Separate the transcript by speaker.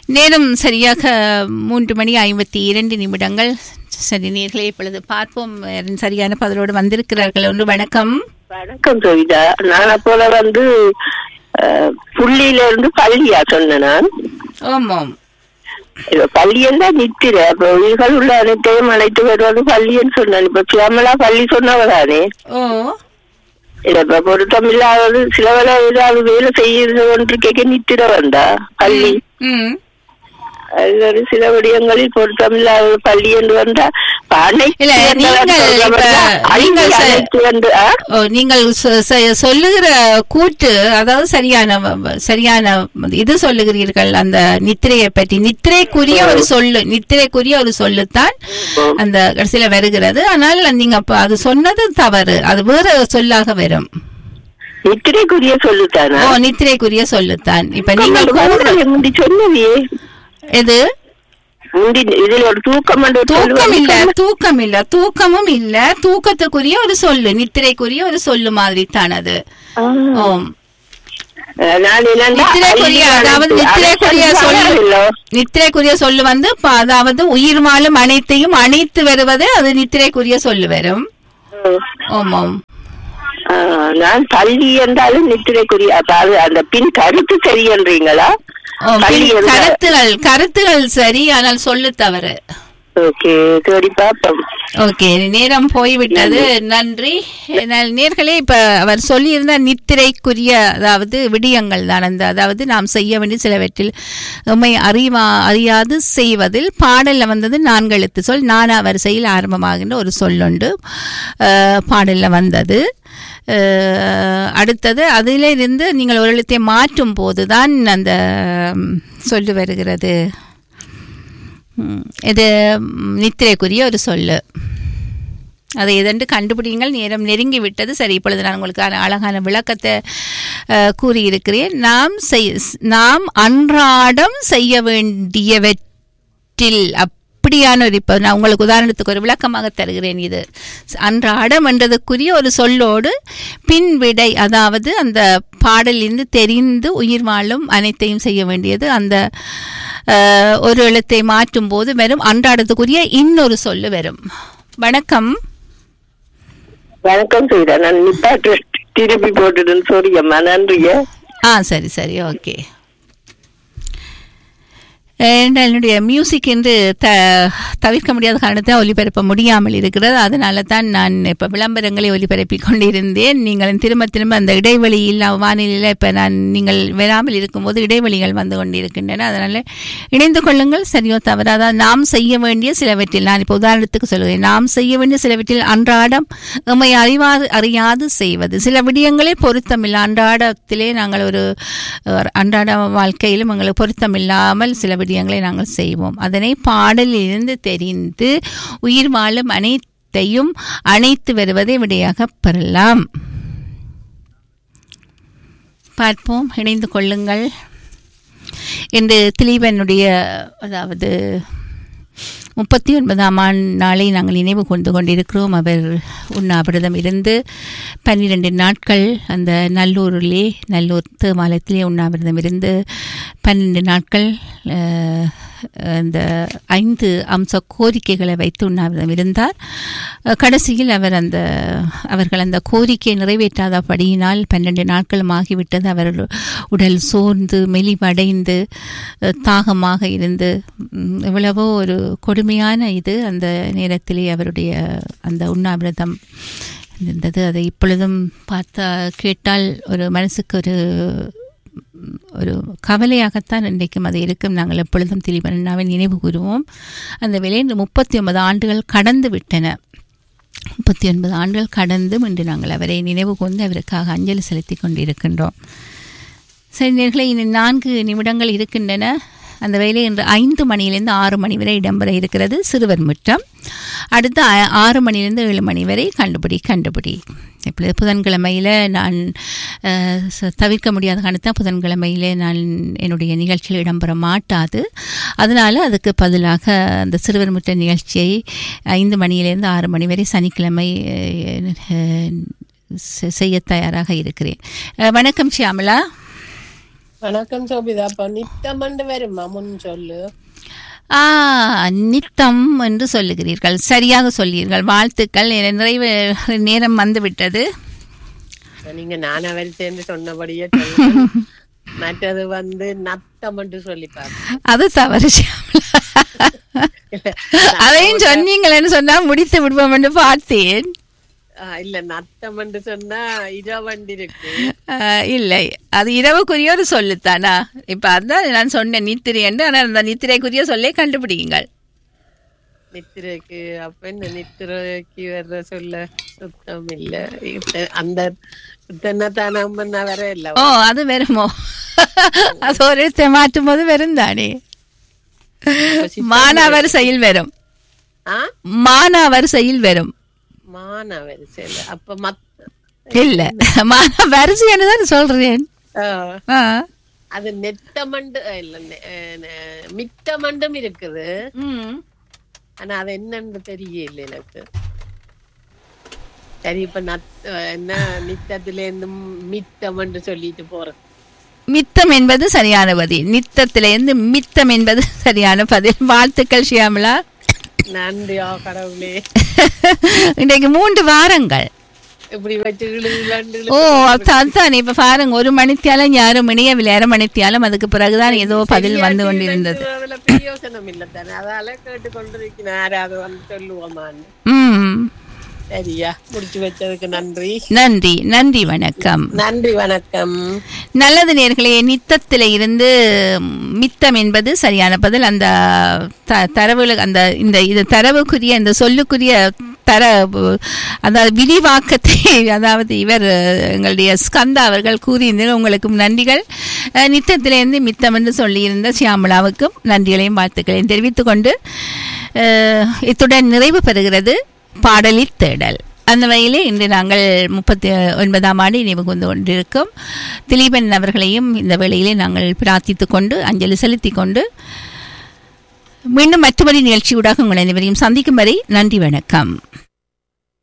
Speaker 1: நேரம் சரியாக மூன்று மணி ஐம்பத்தி இரண்டு நிமிடங்கள் சரி நேர்களே இப்பொழுது பார்ப்போம் யாரும் சரியான பதிலோடு வந்திருக்கிறார்கள் ஒன்று வணக்கம்
Speaker 2: வணக்கம் சவிதா நான் அப்போல வந்து அஹ், புள்ளியில இருந்து பள்ளியா சொன்னேன் நான்
Speaker 1: ஆமாம்
Speaker 2: இப்ப பள்ளியன் தான் நித்திர அப்ப உயிர்கள் உள்ள அனைத்தையும் அழைத்து வருவது பள்ளின்னு சொன்னேன் இப்ப சியாமலா பள்ளி சொன்னவதானே
Speaker 1: ஓ
Speaker 2: இல்ல இப்ப பொருத்தம் இல்லாதது சில வேலை ஏதாவது வேலை செய்யறது ஒன்று கேட்க நித்திர வந்தா பள்ளி
Speaker 1: ம்
Speaker 2: அது ஒரு சில விடயங்களில் பொருத்தம் இல்லாத பள்ளி என்று வந்தா இப்ப அனைத்து
Speaker 1: இல்ல,
Speaker 2: என்றால்
Speaker 1: நீங்கள்
Speaker 2: சொல்ல
Speaker 1: இப்ப-
Speaker 2: வந்தா,
Speaker 1: நீங்கள்
Speaker 2: அள்ளி
Speaker 1: ச-
Speaker 2: அழைத்து வந்து ஆ?
Speaker 1: ஓ, நீங்கள் சொ- சொ- சொல்லுகிற கூற்று அதாவது சரியான வ- சரியான இது சொல்லுகிறீர்கள் அந்த நித்திரையை பற்றி நித்திரைக்குரிய ஒரு சொல்லு நித்திரைக்குரிய ஒரு சொல்லுத்தான் அந்த கடைசியில வருகிறது ஆனால் நீங்க அப்ப அது சொன்னது தவறு அது வேற சொல்லாக வரும்
Speaker 2: நித்திரைக்குரிய சொல்லுத்தானா
Speaker 1: ஓ நித்திரைக்குரிய சொல்லுத்தான் இப்ப நீங்கள் கூறு
Speaker 2: முந்தி சொன்னவியே
Speaker 1: எது
Speaker 2: முந்தி இதுல ஒரு தூக்கம் என்று ஒரு
Speaker 1: தூக்கம்
Speaker 2: சொல்லுவது
Speaker 1: இல்ல
Speaker 2: சொன்ன-
Speaker 1: தூக்கம் இல்ல தூக்கமும் இல்ல தூக்கத்துக்குரிய ஒரு சொல்லு நித்திரைக்குரிய ஒரு சொல்லு மாதிரி தான் அது
Speaker 2: ஆ.
Speaker 1: ஓம்
Speaker 2: அஹ் நான் என்னன்னா,
Speaker 1: நித்திரைக்குரிய
Speaker 2: அள்ளி
Speaker 1: அதாவது
Speaker 2: அழைத்து-
Speaker 1: நித்திரைக்குரிய
Speaker 2: அழைத்து
Speaker 1: சொல்லு
Speaker 2: இல்லோ?
Speaker 1: நித்திரைக்குரிய சொல்லு வந்து ப- அதாவது உயிர் மாலும் அனைத்தையும் அணைத்து வருவது அது நித்திரைக்குரிய சொல்லு வரும் ஆமாம்
Speaker 2: ஆஹ், நான் பள்ளி என்றாலும் நித்திரைக்குரிய அப்ப அது அந்த பின் கருத்து சரியன்றீங்களா
Speaker 1: ஆம்,
Speaker 2: பள்ளி
Speaker 1: பின்
Speaker 2: என்றால்
Speaker 1: கருத்துகள் கருத்துகள் சரி ஆனால் சொல்லு தவறு
Speaker 2: ஓகே தேடி பார்ப்போம்
Speaker 1: ஓகே நேரம் போய்விட்டது நன்றி நான் நேர்களே இப்ப அவர் சொல்லியிருந்த நித்திரைக்குரிய அதாவது விடயங்கள் தான் அந்த அதாவது நாம் செய்ய வேண்டிய சிலவற்றில் உண்மை அறிவா அறியாது செய்வதில் பாடல்ல வந்தது நான்கு எழுத்து சொல் நானா வரிசையில் ஆரம்பமாகின்ற ஒரு சொல்லுண்டு அஹ், பாடல்ல வந்தது அஹ், அடுத்தது அதிலிருந்து நீங்கள் ஒரு எழுத்தை மாற்றும் போதுதான் அந்த ம், சொல்லு வருகிறது ம், இது ம், நித்திரைக்குரிய ஒரு சொல்லு அதை எதென்று கண்டுபிடிங்கள் நேரம் நெருங்கி விட்டது சரி இப்பொழுது நான் உங்களுக்கு அழ- அழகான விளக்கத்தை அஹ், கூறியிருக்கிறேன் நாம் செய் நாம் அன்றாடம் செய்ய வேண்டியவற்றில் அப்படியான ஒரு இப்போ நான் உங்களுக்கு உதாரணத்துக்கு ஒரு விளக்கமாக தருகிறேன் இது அன்றாடம் என்றதுக்குரிய ஒரு சொல்லோடு பின் விடை அதாவது அந்த பாடலிருந்து தெரிந்து உயிர் வாழும் அனைத்தையும் செய்ய வேண்டியது அந்த அஹ், ஒரு எழுத்தை மாற்றும் போது வெறும் அன்றாடத்துக்குரிய இன்னொரு சொல்லு வரும் வணக்கம்
Speaker 2: வணக்கம் செய்தா நான் நிப்பாட்டு திருப்பி போட்டுடுன்னு சொல்லியம்மா நன்றிய
Speaker 1: ஆ சரி சரி ஓகே And என்னுடைய மியூசிக் என்று த தவிர்க்க முடியாத காரணத்தை ஒலிபரப்ப முடியாமல் இருக்கிறது அதனால தான் நான் இப்போ விளம்பரங்களை ஒலிபரப்பி கொண்டிருந்தேன் நீங்கள் திரும்ப திரும்ப அந்த இடைவெளியில் வானிலையில் இப்போ நான் நீங்கள் வராமல் இருக்கும்போது இடைவெளிகள் வந்து கொண்டிருக்கின்றன அதனால் இணைந்து கொள்ளுங்கள் சரியோ தவறாதா நாம் செய்ய வேண்டிய சிலவற்றில் நான் இப்போ உதாரணத்துக்கு சொல்லுவேன் நாம் செய்ய வேண்டிய சிலவற்றில் அன்றாடம் நம்மை அறிவாது அறியாது செய்வது சில விடயங்களே பொருத்தமில்லை அன்றாடத்திலே நாங்கள் ஒரு ஒரு அன்றாட வாழ்க்கையிலும் எங்களுக்கு பொருத்தமில்லாமல் சில விடயங்களை நாங்கள் செய்வோம் அதனை பாடலில் இருந்து தெரிந்து உயிர் வாழும் அனைத்தையும் அணைத்து வருவதை விடையாக பெறலாம் பார்ப்போம் இணைந்து கொள்ளுங்கள் என்று திலீபனுடைய அதாவது முப்பத்தி ஒன்பதாம் ஆண்டு நாளை நாங்கள் நினைவு கொண்டு கொண்டிருக்கிறோம் அவர் உண்ணாவிரதம் இருந்து பன்னிரண்டு நாட்கள் அந்த நல்லூரிலே நல்லூர் தேவாலயத்திலே உண்ணாவிரதம் இருந்து பன்னெண்டு நாட்கள் அஹ், அந்த ஐந்து அம்ச கோரிக்கைகளை வைத்து உண்ணாவிரதம் இருந்தார் அஹ், கடைசியில் அவர் அந்த அவர்கள் அந்த கோரிக்கையை நிறைவேற்றாதபடியினால் பன்னெண்டு நாட்களும் ஆகிவிட்டது அவர் உடல் சோர்ந்து மெலிவடைந்து அஹ், தாகமாக இருந்து ம், எவ்வளவோ ஒரு கொடுமையான இது அந்த நேரத்திலே அவருடைய அந்த உண்ணாவிரதம் இருந்தது அதை இப்பொழுதும் பார்த்தா கேட்டால் ஒரு மனசுக்கு ஒரு ம், ஒரு கவலையாகத்தான் இன்றைக்கும் அது இருக்கும் நாங்கள் எப்பொழுதும் திலீபண்ணாவை நினைவு கூறுவோம் அந்த வேலையில் முப்பத்தி ஒன்பது ஆண்டுகள் கடந்து விட்டன முப்பத்தி ஒன்பது ஆண்டுகள் கடந்தும் இன்று நாங்கள் அவரை நினைவு கூர்ந்து அவருக்காக அஞ்சலி செலுத்தி கொண்டிருக்கின்றோம் சரி நேர்களை இன்னும் நான்கு நிமிடங்கள் இருக்கின்றன அந்த வேலை இன்று ஐந்து மணியிலிருந்து ஆறு மணி வரை இடம்பெற இருக்கிறது சிறுவர் முற்றம் அடுத்து ஆ- ஆறு மணியிலிருந்து ஏழு மணி வரை கண்டுபிடி கண்டுபிடி இப்பொழுது புதன்கிழமையில் நான் அஹ், ச- தவிர்க்க முடியாத காரணத்தான் புதன்கிழமையிலே நான் என்னுடைய நிகழ்ச்சியில் இடம்பெற மாட்டாது அதனால் அதுக்கு பதிலாக அந்த சிறுவர் முற்ற நிகழ்ச்சியை ஐந்து மணியிலிருந்து ஆறு மணி வரை சனிக்கிழமை அஹ், அஹ், செ- செய்ய தயாராக இருக்கிறேன் அஹ், வணக்கம் ஷியாமலா
Speaker 3: வணக்கம் சோபிதா அப்ப நித்தமண்டு வருமா முன் சொல்லு
Speaker 1: ஆ நித்தம் என்று சொல்லுகிறீர்கள் சரியாக சொல்லீர்கள் வாழ்த்துக்கள் நிறைவு நேரம் வந்துவிட்டது
Speaker 3: நீங்க நானா வரிசைன்னு சொன்னபடியே சொல்லுங்க. மற்றது வந்து நத்தமண்டு சொல்லி பாருங்க
Speaker 1: அது தவறு ஷியாமளா. அதையும் சொன்னீங்களேன்னு சொன்னா முடித்து விடுவோம் என்று பார்த்தேன்
Speaker 3: ஆஹ் இல்ல நத்தமண்டு சொன்னா இரவண்டு இருக்கு
Speaker 1: ஆ, இல்லை அது இரவுக்குரிய ஒரு சொல்லுத்தானா இப்ப அதான் நான் சொன்னேன் நித்திரை என்று ஆனால் அந்த நித்திரைக்குரிய சொல்லே கண்டுபிடிங்கள்
Speaker 3: நித்திரைக்கு அப்ப என்ன நித்திரைக்கு வர்ற சொல்ல சுத்தம் இல்ல இப்ப அந்த தென்னத்தானம் பண்ண வர இல்ல
Speaker 1: ஓ அது வருமோ அது ஒரு இடத்தை மாற்றும் போது வரும் தானே மானாவரிசையில் வரும்
Speaker 3: ஆ
Speaker 1: மானாவரிசையில் வரும்
Speaker 3: மான வரிசையில அப்ப மத்
Speaker 1: இல்ல மானாவரிசைன்னு தான் சொல்றேன்
Speaker 3: ஆஹ்
Speaker 1: ஆ.
Speaker 3: அது நெத்தமண்டு அஹ் இல்ல நெ- அஹ் நெ- மித்தமண்டும் இருக்குது
Speaker 1: ம்.
Speaker 3: ஆனா அது என்னன்னு தெரியல எனக்கு சரி இப்ப நத் அஹ் என்ன நித்தத்துல இருந்து மித்தமண்டு சொல்லிட்டு போறேன்
Speaker 1: மித்தம் என்பது சரியான பதில் நித்தத்திலிருந்து மித்தம் என்பது சரியான பதில் வாழ்த்துக்கள் ஷியாமலா
Speaker 3: நன்றியா கடவுளே
Speaker 1: இன்றைக்கு மூன்று வாரங்கள்
Speaker 3: இப்படி வச்சு இழு இழண்டு
Speaker 1: ஓ அதுதான் இப்ப பாருங்க ஒரு மணித்தியாலும் யாரும் இணையவில்லை அரை மணித்தியாலும் அதுக்கு பிறகுதான் ஏதோ பதில் வந்து கொண்டிருந்தது
Speaker 3: அதுல பிரயோசனம் இல்ல தானே அதால கேட்டு கொண்டிருக்கிறேன் யாராவது வந்து சொல்லுவோமான்னு
Speaker 1: ம்
Speaker 3: சரியா முடிச்சு வச்சதுக்கு நன்றி
Speaker 1: நன்றி நன்றி வணக்கம்
Speaker 3: நன்றி வணக்கம்
Speaker 1: நல்லது நேர்களே நித்தத்தில இருந்து மித்தம் என்பது சரியான பதில் அந்த த தரவுல அந்த இந்த இது தரவுக்குரிய இந்த சொல்லுக்குரிய தர அதாவது விரிவாக்கத்தை அதாவது இவர் எங்களுடைய ஸ்கந்தா அவர்கள் கூறியிருந்தார் உங்களுக்கும் நன்றிகள் அஹ், நித்தத்திலிருந்து மித்தம் என்று சொல்லியிருந்த சியாமலாவுக்கும் நன்றிகளையும் வாழ்த்துக்களையும் தெரிவித்துக் கொண்டு அஹ், இத்துடன் நிறைவு பெறுகிறது பாடலில் தேடல் அந்த வகையிலே இன்று நாங்கள் முப்பத்தி ஒன்பதாம் ஆண்டு நினைவு கொண்டு கொண்டிருக்கும் திலீபன் அவர்களையும் இந்த வேளையிலே நாங்கள் பிரார்த்தித்துக் கொண்டு அஞ்சலி செலுத்திக் கொண்டு மீண்டும் மற்றொரு நிகழ்ச்சியூடாக உங்கள் அனைவரையும் சந்திக்கும் வரை நன்றி வணக்கம்